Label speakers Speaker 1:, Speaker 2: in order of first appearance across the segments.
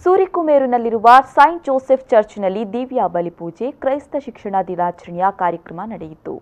Speaker 1: ಸೂರಿಕುಮೇರುನಲ್ಲಿರುವ Saint Joseph ಚರ್ಚ್ನಲ್ಲಿ ದಿವ್ಯ ಬಲಿಪೂಜೆ ಕ್ರೈಸ್ತ ಶಿಕ್ಷಣ ದಿನಾಚರಣೆಯ ಕಾರ್ಯಕ್ರಮ ನಡೆಯಿತು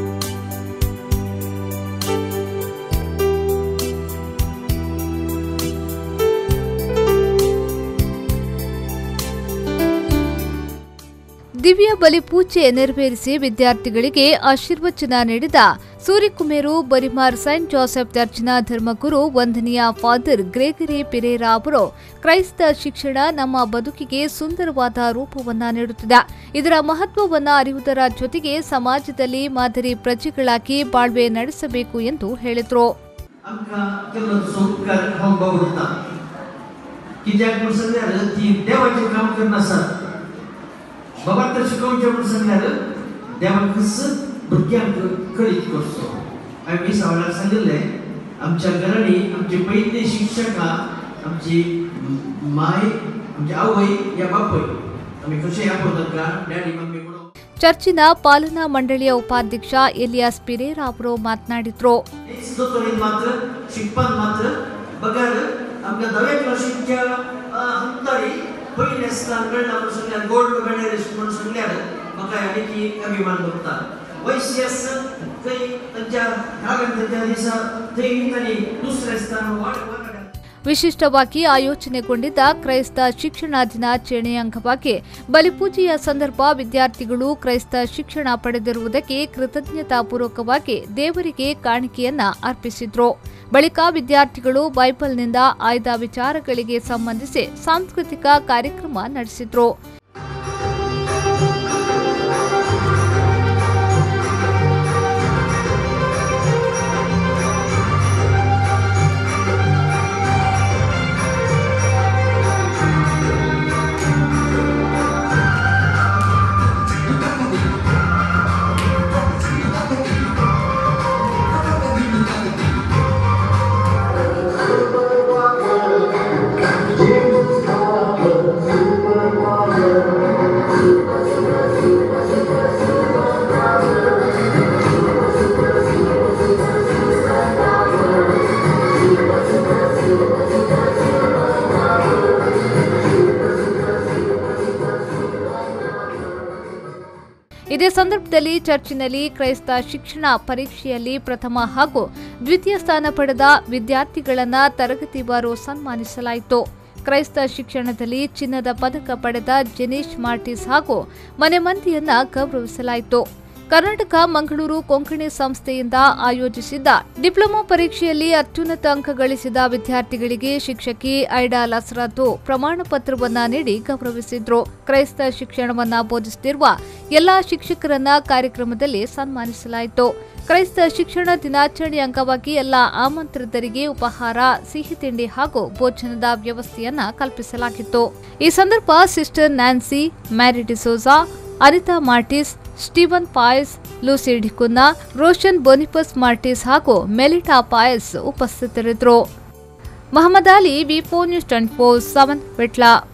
Speaker 2: ದಿವ್ಯ ಬಲಿಪೂಜೆ ನೆರವೇರಿಸಿ ವಿದ್ಯಾರ್ಥಿಗಳಿಗೆ ಆಶೀರ್ವಚನ ನೀಡಿದ ಸೂರಿಕುಮೇರು ಬರಿಮಾರ್ ಸೈಂಟ್ ಜೋಸೆಫ್ ಚರ್ಚ್ನ ಧರ್ಮಗುರು ವಂದನೀಯ ಫಾದರ್ ಗ್ರೇಗರಿ ಪಿರೇರಾ ಅವರು ಕ್ರೈಸ್ತ ಶಿಕ್ಷಣ ನಮ್ಮ ಬದುಕಿಗೆ ಸುಂದರವಾದ ರೂಪವನ್ನ ನೀಡುತ್ತಿದೆ ಇದರ ಮಹತ್ವವನ್ನ ಅರಿಯುವುದರ ಜೊತೆಗೆ ಸಮಾಜದಲ್ಲಿ ಮಾದರಿ ಪ್ರಜೆಗಳಾಗಿ ಬಾಳ್ವೆ ನಡೆಸಬೇಕು ಎಂದು ಹೇಳಿದರು
Speaker 3: आमकां केन्ना संस्कार खावपा उरता कित्याक म्हूण सांगल्यार ती देवाचें काम करनासत बाबा तर शिकोवचें म्हूण सांगल्यार देवाक कसो भुरग्यांक कळीत करचो हांवें वीस आवडाक सांगिल्लें आमच्या घरांनी आमचे पयले शिक्षका आमची माय आमची आवय या बापय आमी कशें आपो तांकां डॅडी मम्मी म्हणून
Speaker 2: ಚರ್ಚಿನ ಪಾಲನಾ ಮಂಡಳಿಯ ಉಪಾಧ್ಯಕ್ಷ ಎಲಿಯಾಸ್ ಪಿರೇರಾ ಅವರು ಮಾತನಾಡಿದರು
Speaker 3: हेच दोतोरीन मात्र शिकपाक मात्र बगर आमकां धव्या क्लासीच्या अंतरी पयले आसतना कळना म्हणून सांगल्यार गोल्ड मेडलिस्ट म्हणून सांगल्यार म्हाका आनी अभिमान भोगता वैश्यास थंय तांच्या ह्या गणपतीच्या दिसा थंय तांणी दुसऱ्या स्थान वाड वाड
Speaker 2: ವಿಶಿಷ್ಟವಾಗಿ ಆಯೋಜನೆಗೊಂಡಿದ್ದ ಕ್ರೈಸ್ತ ಶಿಕ್ಷಣ ದಿನಾಚರಣೆಯ ಅಂಗವಾಗಿ ಬಲಿಪೂಜೆಯ ಸಂದರ್ಭ ವಿದ್ಯಾರ್ಥಿಗಳು ಕ್ರೈಸ್ತ ಶಿಕ್ಷಣ ಪಡೆದಿರುವುದಕ್ಕೆ ಕೃತಜ್ಞತಾಪೂರ್ವಕವಾಗಿ ದೇವರಿಗೆ ಕಾಣಿಕೆಯನ್ನ ಅರ್ಪಿಸಿದ್ರು ಬಳಿಕ ವಿದ್ಯಾರ್ಥಿಗಳು ಬೈಬಲ್ನಿಂದ ಆಯ್ದ ವಿಚಾರಗಳಿಗೆ ಸಂಬಂಧಿಸಿ ಸಾಂಸ್ಕೃತಿಕ ಕಾರ್ಯಕ್ರಮ ನಡೆಸಿದ್ರು ಇದೇ ಸಂದರ್ಭದಲ್ಲಿ ಚರ್ಚಿನಲ್ಲಿ ಕ್ರೈಸ್ತ ಶಿಕ್ಷಣ ಪರೀಕ್ಷೆಯಲ್ಲಿ ಪ್ರಥಮ ಹಾಗೂ ದ್ವಿತೀಯ ಸ್ಥಾನ ಪಡೆದ ವಿದ್ಯಾರ್ಥಿಗಳನ್ನ ತರಗತಿವಾರು ಸನ್ಮಾನಿಸಲಾಯಿತು ಕ್ರೈಸ್ತ ಶಿಕ್ಷಣದಲ್ಲಿ ಚಿನ್ನದ ಪದಕ ಪಡೆದ ಜೆನೀಶ್ ಮಾರ್ಟಿಸ್ ಹಾಗೂ ಮನೆ ಮಂದಿಯನ್ನ ಗೌರವಿಸಲಾಯಿತು ಕರ್ನಾಟಕ ಮಂಗಳೂರು ಕೊಂಕಣಿ ಸಂಸ್ಥೆಯಿಂದ ಆಯೋಜಿಸಿದ್ದ ಡಿಪ್ಲೊಮಾ ಪರೀಕ್ಷೆಯಲ್ಲಿ ಅತ್ಯುನ್ನತ ಅಂಕ ಗಳಿಸಿದ ವಿದ್ಯಾರ್ಥಿಗಳಿಗೆ ಶಿಕ್ಷಕಿ ಐಡಾ ಲಸರದ್ದು ಪ್ರಮಾಣ ಪತ್ರವನ್ನ ನೀಡಿ ಗೌರವಿಸಿದ್ರು ಕ್ರೈಸ್ತ ಶಿಕ್ಷಣವನ್ನ ಬೋಧಿಸುತ್ತಿರುವ ಎಲ್ಲಾ ಶಿಕ್ಷಕರನ್ನ ಕಾರ್ಯಕ್ರಮದಲ್ಲಿ ಸನ್ಮಾನಿಸಲಾಯಿತು ಕ್ರೈಸ್ತ ಶಿಕ್ಷಣ ದಿನಾಚರಣೆ ಅಂಗವಾಗಿ ಎಲ್ಲಾ ಆಮಂತ್ರಿತರಿಗೆ ಉಪಹಾರ ಸಿಹಿ ತಿಂಡಿ ಹಾಗೂ ಭೋಜನದ ವ್ಯವಸ್ಥೆಯನ್ನ ಕಲ್ಪಿಸಲಾಗಿತ್ತು ಈ ಸಂದರ್ಭ sister Nancy Mary D'Souza Anita Martis Steven Pais Lucy D'Cunha Roshan Boniface Martis ಹಾಗೂ ಮೆಲಿಟಾ ಪಾಯಸ್ ಉಪಸ್ಥಿತರಿದ್ದರು Mohammed Ali V four news twenty four seven Vitla